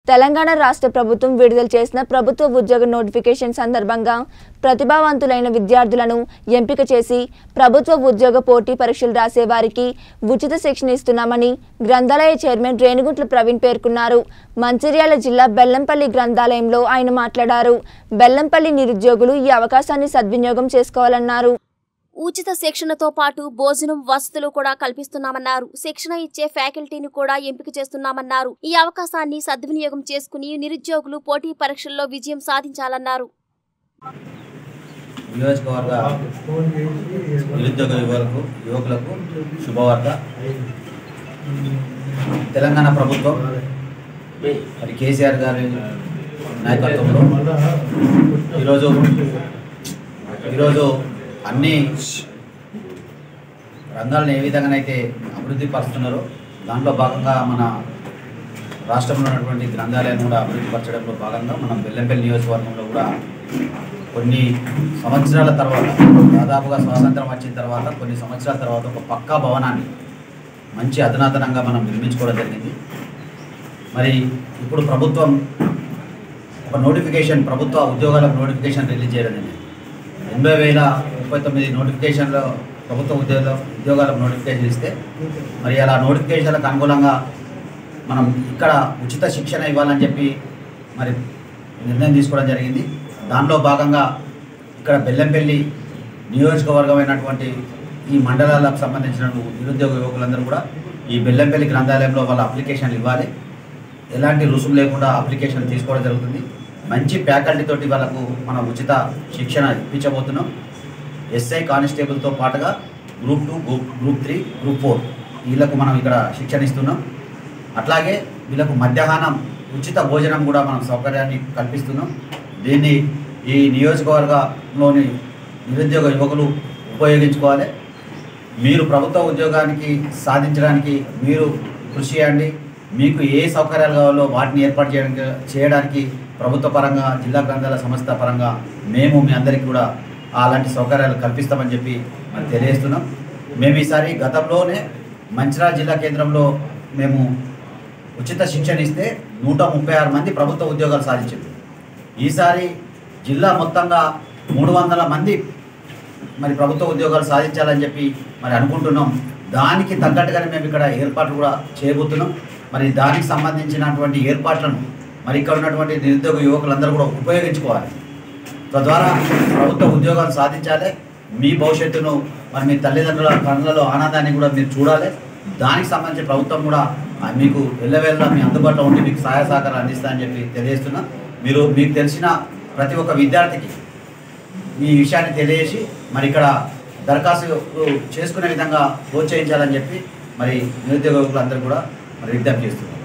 తెలంగాణ రాష్ట్ర ప్రభుత్వం విడుదల చేసిన ప్రభుత్వ ఉద్యోగ నోటిఫికేషన్ సందర్భంగా ప్రతిభావంతులైన విద్యార్థులను ఎంపిక చేసి ప్రభుత్వ ఉద్యోగ పోటీ పరీక్షలు రాసే వారికి ఉచిత శిక్షణ ఇస్తున్నామని గ్రంథాలయ చైర్మన్ రేణుగుంట్ల ప్రవీణ్ పేర్కొన్నారు మంచిర్యాల జిల్లా బెల్లంపల్లి గ్రంథాలయంలో ఆయన మాట్లాడారు బెల్లంపల్లి నిరుద్యోగులు ఈ అవకాశాన్ని సద్వినియోగం చేసుకోవాలన్నారు ఉచిత శిక్షణతో పాటు భోజనం వసతులు కూడా కల్పిస్తున్నామన్నారు శిక్షణ ఇచ్చే ఫ్యాకల్టీని కూడా ఎంపిక చేస్తున్నామన్నారు ఈ అవకాశాన్ని సద్వినియోగం చేసుకుని నిరుద్యోగులు పోటీ పరీక్షల్లో విజయం సాధించాలన్నారు నియోజకవర్గ నిరుద్యోగ యువకులకు యువకులకు శుభవార్త తెలంగాణ ప్రభుత్వం మరి కేసీఆర్ గారి నాయకత్వంలో ఈరోజు ఈరోజు అన్ని రంగాలను ఏ విధంగానైతే అభివృద్ధి పరుస్తున్నారో దాంట్లో భాగంగా మన రాష్ట్రంలో ఉన్నటువంటి గ్రంథాలయాన్ని కూడా అభివృద్ధి పరచడంలో భాగంగా మనం బెల్లంపల్లి నియోజకవర్గంలో కూడా కొన్ని సంవత్సరాల తర్వాత దాదాపుగా స్వాతంత్రం వచ్చిన తర్వాత కొన్ని సంవత్సరాల తర్వాత ఒక పక్కా భవనాన్ని మంచి అధునాతనంగా మనం నిర్మించుకోవడం జరిగింది మరి ఇప్పుడు ప్రభుత్వం ఒక నోటిఫికేషన్ ప్రభుత్వ ఉద్యోగాలకు నోటిఫికేషన్ రిలీజ్ చేయడం జరిగింది ఎనభై వేల ముప్పై తొమ్మిది నోటిఫికేషన్లో ప్రభుత్వ ఉద్యోగ ఉద్యోగాలకు నోటిఫికేషన్ ఇస్తే మరి అలా నోటిఫికేషన్లకు అనుగుణంగా మనం ఇక్కడ ఉచిత శిక్షణ ఇవ్వాలని చెప్పి మరి నిర్ణయం తీసుకోవడం జరిగింది దానిలో భాగంగా ఇక్కడ బెల్లంపల్లి నియోజకవర్గమైనటువంటి ఈ మండలాలకు సంబంధించిన నిరుద్యోగ యువకులందరూ కూడా ఈ బెల్లంపల్లి గ్రంథాలయంలో వాళ్ళ అప్లికేషన్లు ఇవ్వాలి ఎలాంటి రుసుము లేకుండా అప్లికేషన్ తీసుకోవడం జరుగుతుంది మంచి ఫ్యాకల్టీ తోటి వాళ్ళకు మనం ఉచిత శిక్షణ ఇప్పించబోతున్నాం ఎస్ఐ కానిస్టేబుల్తో పాటుగా group two group group three group four వీళ్ళకు మనం ఇక్కడ శిక్షణ ఇస్తున్నాం అట్లాగే వీళ్ళకు మధ్యాహ్నం ఉచిత భోజనం కూడా మనం సౌకర్యాన్ని కల్పిస్తున్నాం దీన్ని ఈ నియోజకవర్గంలోని నిరుద్యోగ యువకులు ఉపయోగించుకోవాలి మీరు ప్రభుత్వ ఉద్యోగానికి సాధించడానికి మీరు కృషి చేయండి మీకు ఏ సౌకర్యాలు కావాలో వాటిని ఏర్పాటు చేయడానికి చేయడానికి ప్రభుత్వ పరంగా జిల్లా గ్రంథాల సంస్థ పరంగా మేము మీ అందరికీ కూడా అలాంటి సౌకర్యాలు కల్పిస్తామని చెప్పి మరి తెలియజేస్తున్నాం మేము ఈసారి గతంలోనే మంచిర్యాల జిల్లా కేంద్రంలో మేము ఉచిత శిక్షణ ఇస్తే నూట ముప్పై ఆరు మంది ప్రభుత్వ ఉద్యోగాలు సాధించింది ఈసారి జిల్లా మొత్తంగా మూడు వందల మంది మరి ప్రభుత్వ ఉద్యోగాలు సాధించాలని చెప్పి మరి అనుకుంటున్నాం దానికి తగ్గట్టుగానే మేము ఇక్కడ ఏర్పాట్లు కూడా చేయబోతున్నాం మరి దానికి సంబంధించినటువంటి ఏర్పాట్లను మరి ఇక్కడ ఉన్నటువంటి నిరుద్యోగ యువకులందరూ కూడా ఉపయోగించుకోవాలి తద్వారా ప్రభుత్వ ఉద్యోగాలు సాధించాలి మీ భవిష్యత్తును మరి మీ తల్లిదండ్రుల కళ్ళలో ఆనందాన్ని కూడా మీరు చూడాలి దానికి సంబంధించి ప్రభుత్వం కూడా ఆ, మీకు వెళ్ళవేళ్ళ మీ అందుబాటులో ఉండి మీకు సహాయ సహకారాలు అందిస్తా అని చెప్పి తెలియజేస్తున్నా మీరు మీకు తెలిసిన ప్రతి ఒక్క విద్యార్థికి ఈ విషయాన్ని తెలియజేసి మరి ఇక్కడ దరఖాస్తు చేసుకునే విధంగా ప్రోత్సహించాలని చెప్పి మరి నిరుద్యోగులందరూ కూడా మరి విజ్ఞప్తి చేస్తున్నారు